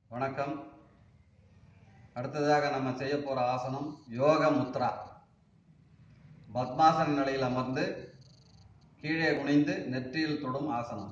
வணக்கம் அடுத்ததாக நம்ம செய்ய போற ஆசனம் யோக முத்ரா பத்மாசன நிலையில் அமர்ந்து கீழே குனிந்து நெற்றியில் தொடும் ஆசனம்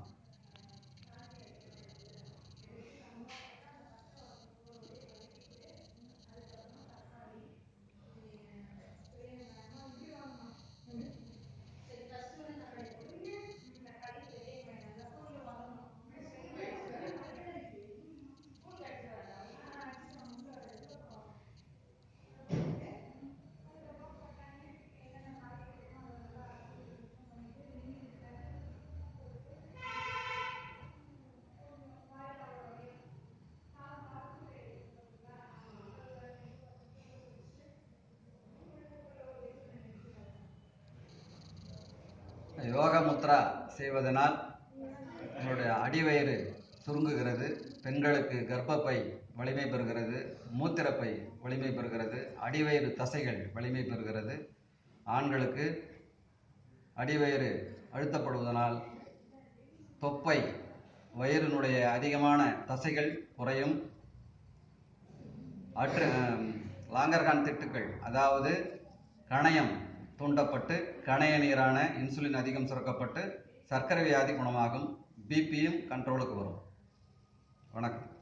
யோக முத்ரா செய்வதனால் நம்மளுடைய அடிவயிறு சுருங்குகிறது பெண்களுக்கு கர்ப்பப்பை வலிமை பெறுகிறது மூத்திரப்பை வலிமை பெறுகிறது அடிவயிறு தசைகள் வலிமை பெறுகிறது ஆண்களுக்கு அடிவயிறு அழுத்தப்படுவதனால் தொப்பை வயிறினுடைய அதிகமான தசைகள் குறையும் அற்று லாங்கர்கான் திட்டுக்கள் அதாவது கணையம் தூண்டப்பட்டு கணைய நீரான இன்சுலின் அதிகம் சுரக்கப்பட்டு சர்க்கரை வியாதி குணமாகும் பிபியும் கண்ட்ரோலுக்கு வரும் வணக்கம்